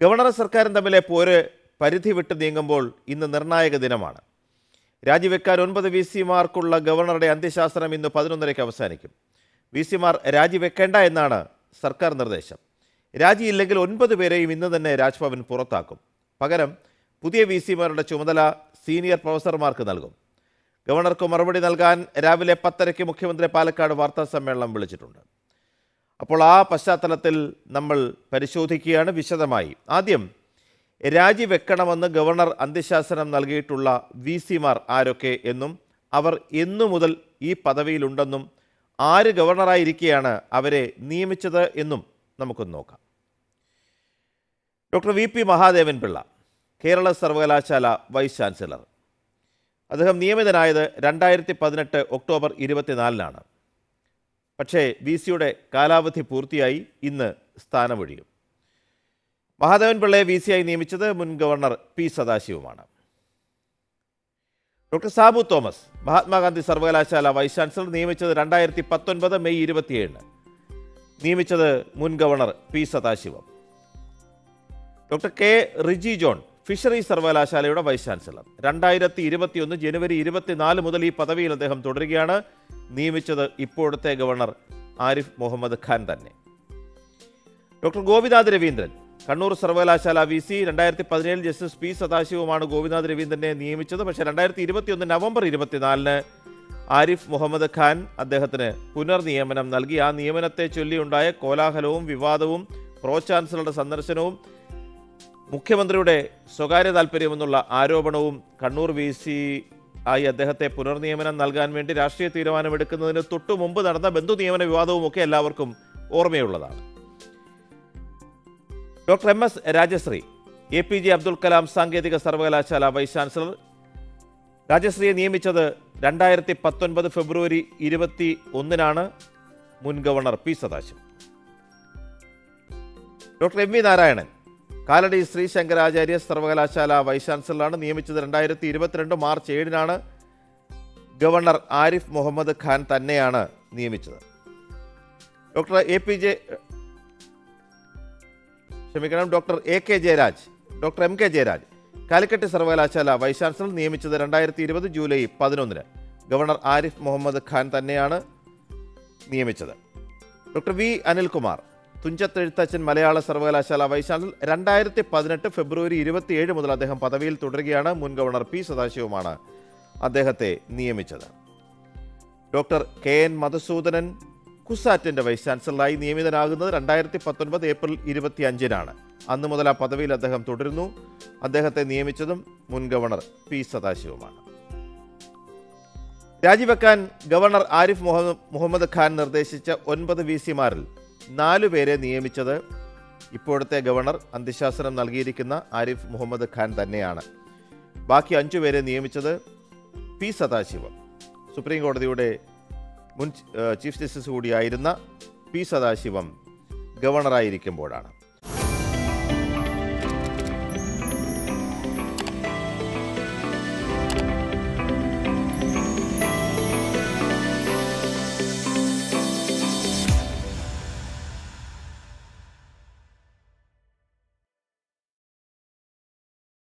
ഗവർണറും സർക്കാരും തമ്മിലെ പോര് പരിധി വിട്ട് നീങ്ങുമ്പോൾ ഇന്ന് നിർണായക ദിനമാണ് രാജിവെക്കാൻ ഒൻപത് വി സിമാർക്കുള്ള ഗവർണറുടെ അന്ത്യശാസനം ഇന്ന് പതിനൊന്നരയ്ക്ക് അവസാനിക്കും വി സിമാർ രാജിവെക്കേണ്ട എന്നാണ് സർക്കാർ നിർദ്ദേശം രാജിയില്ലെങ്കിൽ ഒൻപത് പേരെയും ഇന്ന് തന്നെ രാജ്ഭവൻ പുറത്താക്കും പകരം പുതിയ വി സിമാരുടെ ചുമതല സീനിയർ പ്രൊഫസർമാർക്ക് നൽകും ഗവർണർക്ക് മറുപടി നൽകാൻ രാവിലെ പത്തരയ്ക്ക് മുഖ്യമന്ത്രി പാലക്കാട് വാർത്താ സമ്മേളനം വിളിച്ചിട്ടുണ്ട് അപ്പോൾ ആ പശ്ചാത്തലത്തിൽ നമ്മൾ പരിശോധിക്കുകയാണ് വിശദമായി ആദ്യം രാജിവെക്കണമെന്ന് ഗവർണർ അന്ത്യശാസനം നൽകിയിട്ടുള്ള വി സിമാർ ആരൊക്കെ എന്നും അവർ എന്നു മുതൽ ഈ പദവിയിലുണ്ടെന്നും ആര് ഗവർണറായിരിക്കെയാണ് അവരെ നിയമിച്ചത് എന്നും നമുക്കൊന്ന് നോക്കാം doctor V P Mahadevan Pillai Kerala സർവകലാശാല വൈസ് ചാൻസലർ അദ്ദേഹം നിയമിതനായത് രണ്ടായിരത്തി പതിനെട്ട് ഒക്ടോബർ ഇരുപത്തിനാലിനാണ് പക്ഷേ വി സിയുടെ കാലാവധി പൂർത്തിയായി ഇന്ന് സ്ഥാനമൊഴിയും മഹാദേവൻ പിള്ളയെ വി സിയായി നിയമിച്ചത് മുൻ ഗവർണർ പി സദാശിവമാണ് ഡോക്ടർ സാബു തോമസ് മഹാത്മാഗാന്ധി സർവകലാശാല വൈസ് ചാൻസലർ നിയമിച്ചത് രണ്ടായിരത്തി പത്തൊൻപത് മെയ് ഇരുപത്തിയേഴിന് നിയമിച്ചത് മുൻ governor P Sadasivam doctor K Riji John fisheries സർവകലാശാലയുടെ വൈസ് ചാൻസലർ രണ്ടായിരത്തി ഇരുപത്തിയൊന്ന് ജനുവരി ഇരുപത്തിനാല് മുതൽ ഈ പദവിയിൽ അദ്ദേഹം തുടരുകയാണ് നിയമിച്ചത് ഇപ്പോഴത്തെ ഗവർണർ ആരിഫ് മുഹമ്മദ് ഖാൻ തന്നെ ഡോക്ടർ ഗോപിനാഥ് രവീന്ദ്രൻ കണ്ണൂർ സർവകലാശാല വി സി രണ്ടായിരത്തി പതിനേഴിൽ ജസ്റ്റിസ് പി സദാശിവമാണ് ഗോപിനാഥ് രവീന്ദ്രനെ നിയമിച്ചത് പക്ഷേ രണ്ടായിരത്തി ഇരുപത്തിയൊന്ന് നവംബർ ഇരുപത്തിനാലിന് ആരിഫ് മുഹമ്മദ് ഖാൻ അദ്ദേഹത്തിന് പുനർനിയമനം നൽകി ആ നിയമനത്തെ ചൊല്ലിയുണ്ടായ കോലാഹലവും വിവാദവും പ്രോ ചാൻസലറുടെ സന്ദർശനവും മുഖ്യമന്ത്രിയുടെ സ്വകാര്യ താല്പര്യമെന്നുള്ള ആരോപണവും കണ്ണൂർ വി സി ആയി അദ്ദേഹത്തെ പുനർനിയമനം നൽകാൻ വേണ്ടി രാഷ്ട്രീയ തീരുമാനമെടുക്കുന്നതിന് തൊട്ടു മുമ്പ് നടന്ന ബന്ധു നിയമന വിവാദവും ഒക്കെ എല്ലാവർക്കും ഓർമ്മയുള്ളതാണ് doctor M S Rajasree A P J Abdul Kalam സാങ്കേതിക സർവകലാശാല വൈസ് ചാൻസലർ രാജശ്രീയെ നിയമിച്ചത് രണ്ടായിരത്തി പത്തൊൻപത് ഫെബ്രുവരി ഇരുപത്തി ഒന്നിനാണ് മുൻ governor P Sadasivam doctor M V Narayanan Kalady Sree Sankaracharya സർവകലാശാല വൈസ് ചാൻസലറാണ് നിയമിച്ചത് രണ്ടായിരത്തി ഇരുപത്തിരണ്ട് മാർച്ച് ഏഴിനാണ് ഗവർണർ ആരിഫ് മുഹമ്മദ് ഖാൻ തന്നെയാണ് നിയമിച്ചത് ഡോക്ടർ എ പി ജെ ക്ഷമിക്കണം doctor A K Jayaraj doctor M K Jayaraj Calicut സർവകലാശാല വൈസ് ചാൻസലർ നിയമിച്ചത് രണ്ടായിരത്തി ഇരുപത് ജൂലൈ പതിനൊന്നിന് ഗവർണർ ആരിഫ് മുഹമ്മദ് ഖാൻ തന്നെയാണ് നിയമിച്ചത് ഡോക്ടർ വി അനിൽകുമാർ തുഞ്ചത്തെഴുത്തച്ഛൻ മലയാള സർവകലാശാല വൈസ് ചാൻസലർ രണ്ടായിരത്തി പതിനെട്ട് ഫെബ്രുവരി ഇരുപത്തിയേഴ് മുതൽ അദ്ദേഹം പദവിയിൽ തുടരുകയാണ് മുൻ ഗവർണർ പി സദാശിവമാണ് അദ്ദേഹത്തെ നിയമിച്ചത് ഡോക്ടർ കെ എൻ മധുസൂദനൻ കുസാറ്റിന്റെ വൈസ് ചാൻസലറായി നിയമിതനാകുന്നത് രണ്ടായിരത്തി പത്തൊൻപത് ഏപ്രിൽ ഇരുപത്തി അഞ്ചിനാണ് അന്ന് മുതൽ ആ പദവിയിൽ അദ്ദേഹം തുടരുന്നു അദ്ദേഹത്തെ നിയമിച്ചതും മുൻ ഗവർണർ പി സദാശിവമാണ് രാജിവെക്കാൻ ഗവർണർ ആരിഫ് മുഹമ്മദ് മുഹമ്മദ് ഖാൻ നിർദ്ദേശിച്ച ഒൻപത് വി സിമാരിൽ നാലു പേരെ നിയമിച്ചത് ഇപ്പോഴത്തെ ഗവർണർ അന്ത്യശാസനം നൽകിയിരിക്കുന്ന ആരിഫ് മുഹമ്മദ് ഖാൻ തന്നെയാണ് ബാക്കി അഞ്ചു പേരെ നിയമിച്ചത് പി സദാശിവം സുപ്രീം കോടതിയുടെ മുൻ ഏഹ്, ചീഫ് ജസ്റ്റിസ് കൂടിയായിരുന്ന പി സദാശിവം ഗവർണറായിരിക്കുമ്പോഴാണ്